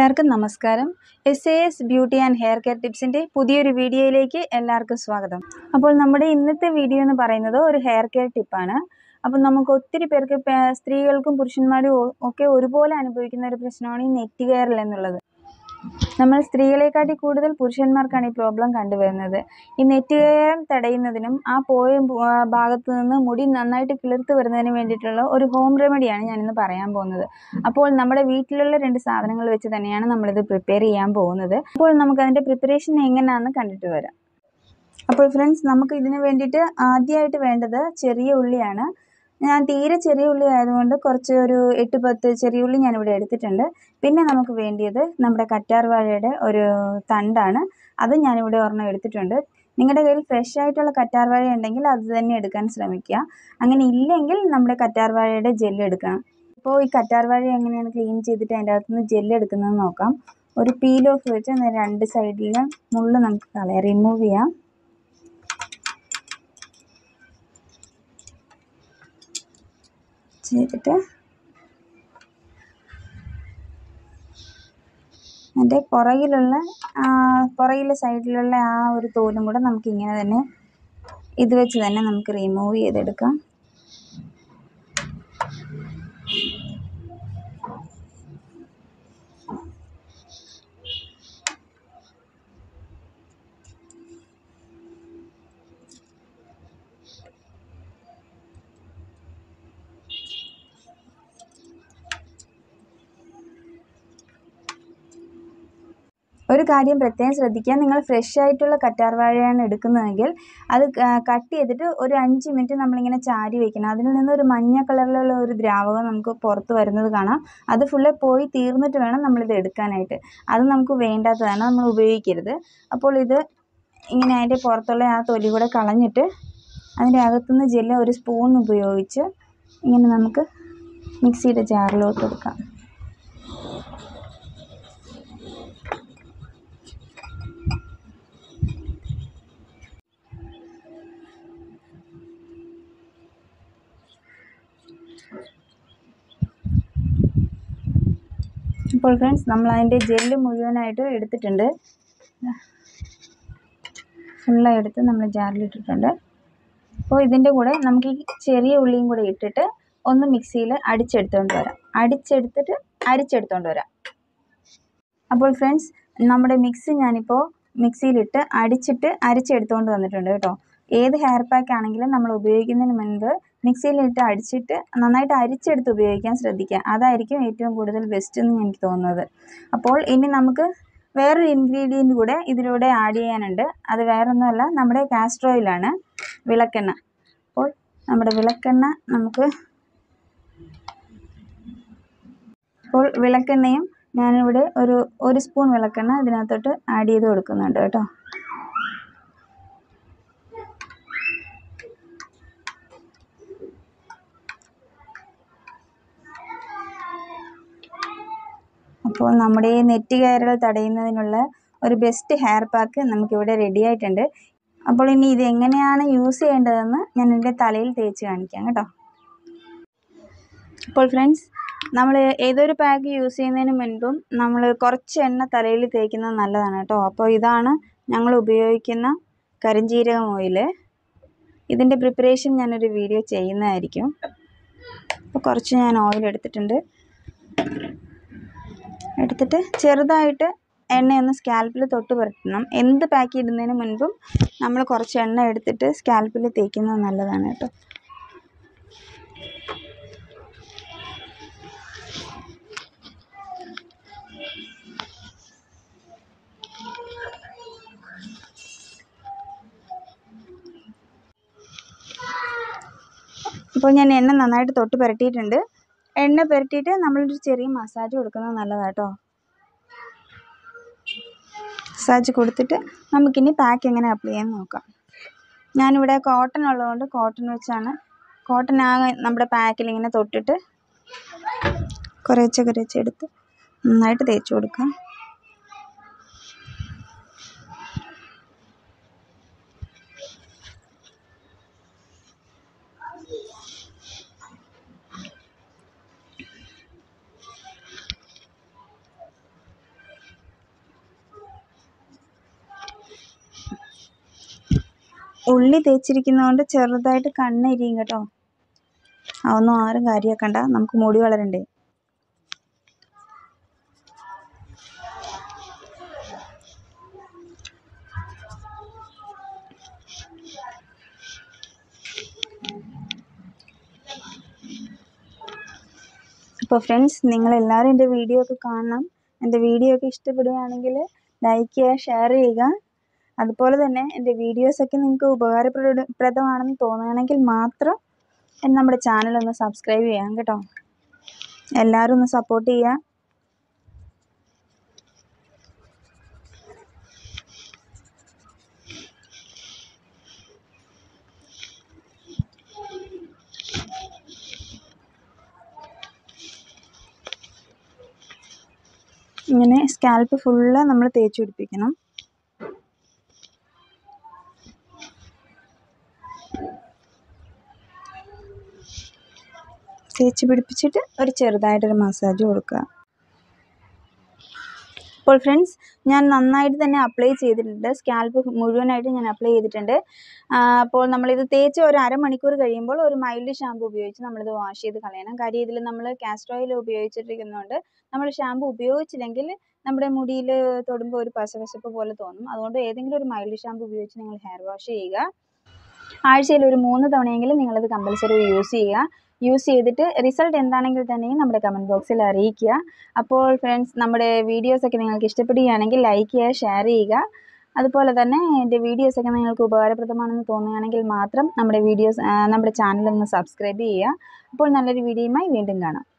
എല്ലാവർക്കും നമസ്കാരം S A S beauty and hair care ടിപ്സിൻ്റെ പുതിയൊരു വീഡിയോയിലേക്ക് എല്ലാവർക്കും സ്വാഗതം അപ്പോൾ നമ്മുടെ ഇന്നത്തെ വീഡിയോ എന്ന് പറയുന്നത് ഒരു ഹെയർ കെയർ ടിപ്പാണ് അപ്പം നമുക്ക് ഒത്തിരി പേർക്ക് പേ- സ്ത്രീകൾക്കും പുരുഷന്മാരും ഒ- ഒക്കെ ഒരുപോലെ അനുഭവിക്കുന്ന ഒരു പ്രശ്നമാണ് ഈ നെറ്റ് കെയറിൽ എന്നുള്ളത് നമ്മൾ സ്ത്രീകളെക്കാട്ടി കൂടുതൽ പുരുഷന്മാർക്കാണ് ഈ പ്രോബ്ലം കണ്ടുവരുന്നത് ഈ നെറ്റ് കെയർ തടയുന്നതിനും ആ പോയ ഭ- ആ ഭാഗത്ത് നിന്ന് മുടി നന്നായിട്ട് കിളിർത്ത് വരുന്നതിന് വേണ്ടിയിട്ടുള്ള ഒരു ഹോം റെമഡിയാണ് ഞാനിന്ന് പറയാൻ പോകുന്നത് അപ്പോൾ നമ്മുടെ വീട്ടിലുള്ള രണ്ട് സാധനങ്ങൾ വെച്ച് തന്നെയാണ് നമ്മളിത് പ്രിപ്പയർ ചെയ്യാൻ പോകുന്നത് അപ്പോൾ നമുക്ക് അതിൻ്റെ പ്രിപ്പറേഷൻ എങ്ങനെയാണെന്ന് കണ്ടിട്ട് വരാം അപ്പോൾ ഫ്രണ്ട്സ് നമുക്ക് ഇതിന് വേണ്ടിയിട്ട് ആദ്യമായിട്ട് വേണ്ടത് ചെറിയ ഉള്ളിയാണ് ഞാൻ തീരെ ചെറിയ ഉള്ളി ആയതുകൊണ്ട് കുറച്ച് ഒരു എട്ട് പത്ത് ചെറിയ ഉള്ളി ഞാനിവിടെ എടുത്തിട്ടുണ്ട് പിന്നെ നമുക്ക് വേണ്ടിയത് നമ്മുടെ കറ്റാർ വാഴയുടെ ഒരു തണ്ടാണ് അത് ഞാനിവിടെ ഒരെണ്ണം എടുത്തിട്ടുണ്ട് നിങ്ങളുടെ കയ്യിൽ ഫ്രഷ് ആയിട്ടുള്ള കറ്റാർ വാഴ ഉണ്ടെങ്കിൽ അത് തന്നെ എടുക്കാൻ ശ്രമിക്കുക അങ്ങനെ ഇല്ലെങ്കിൽ നമ്മുടെ കറ്റാർ വാഴയുടെ ജെല്ല് എടുക്കണം ഇപ്പോൾ ഈ കറ്റാർ വാഴ എങ്ങനെയാണ് ക്ലീൻ ചെയ്തിട്ട് അതിൻ്റെ അകത്തുനിന്ന് ജെല്ല് എടുക്കുന്നത് നോക്കാം ഒരു പീൽ ഓഫ് വെച്ച് അതിന് രണ്ട് സൈഡിൽ മുള്ള് നമുക്ക് കളയാം റിമൂവ് ചെയ്യാം ചെയ്തിട്ട് അതിൻ്റെ പുറകിലുള്ള ആ പുറകിലെ സൈഡിലുള്ള ആ ഒരു തോലും കൂടെ നമുക്ക് ഇങ്ങനെ തന്നെ ഇത് വെച്ച് തന്നെ നമുക്ക് റിമൂവ് ചെയ്തെടുക്കാം ഒരു കാര്യം പ്രത്യേകം ശ്രദ്ധിക്കുക നിങ്ങൾ ഫ്രഷ് ആയിട്ടുള്ള കറ്റാർ വാഴയാണ് എടുക്കുന്നതെങ്കിൽ അത് കട്ട് ചെയ്തിട്ട് ഒരു അഞ്ച് മിനിറ്റ് നമ്മളിങ്ങനെ ചാരി വെക്കണം അതിൽ നിന്ന് ഒരു മഞ്ഞ കളറിലുള്ള ഒരു ദ്രാവകം നമുക്ക് പുറത്ത് വരുന്നത് കാണാം അത് ഫുള്ള് പോയി തീർന്നിട്ട് വേണം നമ്മളിത് എടുക്കാനായിട്ട് അത് നമുക്ക് വേണ്ടാത്തതാണ് നമ്മൾ ഉപയോഗിക്കരുത് അപ്പോൾ ഇത് ഇങ്ങനെ അതിൻ്റെ പുറത്തുള്ള ആ തൊലി കൂടെ കളഞ്ഞിട്ട് അതിൻ്റെ അകത്തുനിന്ന് ജെല്ല് ഒരു സ്പൂൺ ഉപയോഗിച്ച് ഇങ്ങനെ നമുക്ക് മിക്സിയുടെ ജാറിലോട്ട് എടുക്കാം ഇപ്പോൾ ഫ്രണ്ട്സ് നമ്മൾ അതിൻ്റെ ജെല്ല് മുഴുവനായിട്ട് എടുത്തിട്ടുണ്ട് ഫുള്ളായി എടുത്ത് നമ്മൾ ജാറിലിട്ടിട്ടുണ്ട് അപ്പോൾ ഇതിൻ്റെ കൂടെ നമുക്ക് ഈ ചെറിയ ഉള്ളിയും കൂടെ ഇട്ടിട്ട് ഒന്ന് മിക്സിയിൽ അടിച്ചെടുത്തുകൊണ്ട് വരാം അടിച്ചെടുത്തിട്ട് അരിച്ചെടുത്തുകൊണ്ട് വരാം അപ്പോൾ ഫ്രണ്ട്സ് നമ്മുടെ മിക്സി ഞാനിപ്പോൾ മിക്സിയിലിട്ട് അടിച്ചിട്ട് അരിച്ചെടുത്തുകൊണ്ട് വന്നിട്ടുണ്ട് കേട്ടോ ഏത് ഹെയർ പാക്ക് ആണെങ്കിലും നമ്മൾ ഉപയോഗിക്കുന്നതിന് മുൻപ് മിക്സിയിലിട്ട് അടിച്ചിട്ട് നന്നായിട്ട് അരിച്ചെടുത്ത് ഉപയോഗിക്കാൻ ശ്രദ്ധിക്കുക അതായിരിക്കും ഏറ്റവും കൂടുതൽ ബെസ്റ്റ് എന്ന് എനിക്ക് തോന്നുന്നത് അപ്പോൾ ഇനി നമുക്ക് വേറൊരു ഇൻഗ്രീഡിയൻറ്റ് കൂടെ ഇതിലൂടെ ആഡ് ചെയ്യാനുണ്ട് അത് വേറൊന്നുമല്ല നമ്മുടെ കാസ്റ്റർ ഓയിലാണ് വിളക്കെണ്ണ അപ്പോൾ നമ്മുടെ വിളക്കെണ്ണ നമുക്ക് അപ്പോൾ വിളക്കെണ്ണയും ഞാനിവിടെ ഒരു ഒരു സ്പൂൺ വിളക്കെണ്ണ ഇതിനകത്തോട്ട് ആഡ് ചെയ്ത് കൊടുക്കുന്നുണ്ട് കേട്ടോ അപ്പോൾ നമ്മുടെ ഈ നെറ്റ് കയറുകൾ തടയുന്നതിനുള്ള ഒരു ബെസ്റ്റ് ഹെയർ പാക്ക് നമുക്കിവിടെ റെഡി ആയിട്ടുണ്ട് അപ്പോൾ ഇനി ഇത് എങ്ങനെയാണ് യൂസ് ചെയ്യേണ്ടതെന്ന് ഞാൻ എൻ്റെ തലയിൽ തേച്ച് കാണിക്കാം കേട്ടോ അപ്പോൾ ഫ്രണ്ട്സ് നമ്മൾ ഏതൊരു പാക്ക് യൂസ് ചെയ്യുന്നതിന് മുൻപും നമ്മൾ കുറച്ച് എണ്ണ തലയിൽ തേക്കുന്നത് നല്ലതാണ് കേട്ടോ അപ്പോൾ ഇതാണ് ഞങ്ങൾ ഉപയോഗിക്കുന്ന കരിഞ്ജീരകം ഓയിൽ ഇതിൻ്റെ പ്രിപ്പറേഷൻ ഞാനൊരു വീഡിയോ ചെയ്യുന്നതായിരിക്കും അപ്പോൾ കുറച്ച് ഞാൻ ഓയിൽ എടുത്തിട്ടുണ്ട് എടുത്തിട്ട് ചെറുതായിട്ട് എണ്ണയൊന്ന് സ്കാൽപ്പിൽ തൊട്ട് പുരട്ടണം എന്ത് പാക്ക് ഇടുന്നതിന് മുൻപും നമ്മൾ കുറച്ച് എണ്ണ എടുത്തിട്ട് സ്കാൽപ്പിൽ തേക്കുന്നത് നല്ലതാണ് കേട്ടോ ഇപ്പോൾ ഞാൻ എണ്ണ നന്നായിട്ട് തൊട്ട് പുരട്ടിയിട്ടുണ്ട് എണ്ണ പുരട്ടിയിട്ട് നമ്മളൊരു ചെറിയ മസാജ് കൊടുക്കുന്നത് നല്ലതാണ് കേട്ടോ മസാജ് കൊടുത്തിട്ട് നമുക്കിനി പാക്ക് എങ്ങനെ അപ്ലൈ ചെയ്യാൻ നോക്കാം ഞാനിവിടെ കോട്ടൺ ഉള്ളതുകൊണ്ട് കോട്ടൺ വെച്ചാണ് കോട്ടൺ ആകെ നമ്മുടെ പാക്കിൽ ഇങ്ങനെ തൊട്ടിട്ട് കുറേശ്ശെ കുറേശ്ശെ എടുത്ത് നന്നായിട്ട് തേച്ച് കൊടുക്കാം ഉള്ളി തേച്ചിരിക്കുന്നതുകൊണ്ട് ചെറുതായിട്ട് കണ്ണ് എരിയും കേട്ടോ അതൊന്നും ആരും കാര്യമാക്കണ്ട നമുക്ക് മുടി വളരണ്ടേ അപ്പോൾ ഫ്രണ്ട്സ് നിങ്ങളെല്ലാവരും എൻ്റെ വീഡിയോ ഒക്കെ കാണണം എൻ്റെ വീഡിയോ ഒക്കെ ഇഷ്ടപ്പെടുകയാണെങ്കിൽ ലൈക്ക് ചെയ്യുക ഷെയർ ചെയ്യുക അതുപോലെ തന്നെ എൻ്റെ വീഡിയോസൊക്കെ നിങ്ങൾക്ക് ഉപകാരപ്രദ പ്രദമാണെന്ന് തോന്നുകയാണെങ്കിൽ മാത്രം നമ്മുടെ ചാനലൊന്ന് സബ്സ്ക്രൈബ് ചെയ്യാം കേട്ടോ എല്ലാവരും ഒന്ന് സപ്പോർട്ട് ചെയ്യുക ഇങ്ങനെ സ്കാൽപ്പ് ഫുള്ള് നമ്മൾ തേച്ച് പിടിപ്പിക്കണം തേച്ച് പിടിപ്പിച്ചിട്ട് ഒരു ചെറുതായിട്ടൊരു മസാജ് കൊടുക്കുക അപ്പോൾ ഫ്രണ്ട്സ് ഞാൻ നന്നായിട്ട് തന്നെ അപ്ലൈ ചെയ്തിട്ടുണ്ട് സ്കാൽപ്പ് മുഴുവനായിട്ട് ഞാൻ അപ്ലൈ ചെയ്തിട്ടുണ്ട് അപ്പോൾ നമ്മളിത് തേച്ച് ഒരു അരമണിക്കൂർ കഴിയുമ്പോൾ ഒരു മൈൽഡ് ഷാമ്പു ഉപയോഗിച്ച് നമ്മളിത് വാഷ് ചെയ്ത് കളയണം കാര്യം ഇതിൽ നമ്മൾ കാസ്റ്റർ ഓയിൽ ഉപയോഗിച്ചിട്ടിരിക്കുന്നതുകൊണ്ട് നമ്മൾ ഷാമ്പു ഉപയോഗിച്ചില്ലെങ്കിൽ നമ്മുടെ മുടിയിൽ തൊടുമ്പോൾ ഒരു പശപശപ്പ് പോലെ തോന്നും അതുകൊണ്ട് ഏതെങ്കിലും ഒരു മൈൽഡ് ഷാമ്പു ഉപയോഗിച്ച് നിങ്ങൾ ഹെയർ വാഷ് ചെയ്യുക ആഴ്ചയിൽ ഒരു മൂന്ന് തവണയെങ്കിലും നിങ്ങളത് കമ്പൽസറി യൂസ് ചെയ്യുക യൂസ് ചെയ്തിട്ട് റിസൾട്ട് എന്താണെങ്കിൽ തന്നെയും നമ്മുടെ കമൻറ്റ് ബോക്സിൽ അറിയിക്കുക അപ്പോൾ ഫ്രണ്ട്സ് നമ്മുടെ വീഡിയോസൊക്കെ നിങ്ങൾക്ക് ഇഷ്ടപ്പെടുകയാണെങ്കിൽ ലൈക്ക് ചെയ്യുക ഷെയർ ചെയ്യുക അതുപോലെ തന്നെ എൻ്റെ വീഡിയോസൊക്കെ നിങ്ങൾക്ക് ഉപകാരപ്രദമാണെന്ന് തോന്നുകയാണെങ്കിൽ മാത്രം നമ്മുടെ വീഡിയോസ് നമ്മുടെ ചാനലൊന്ന് സബ്സ്ക്രൈബ് ചെയ്യുക അപ്പോൾ നല്ലൊരു വീഡിയോയുമായി വീണ്ടും കാണാം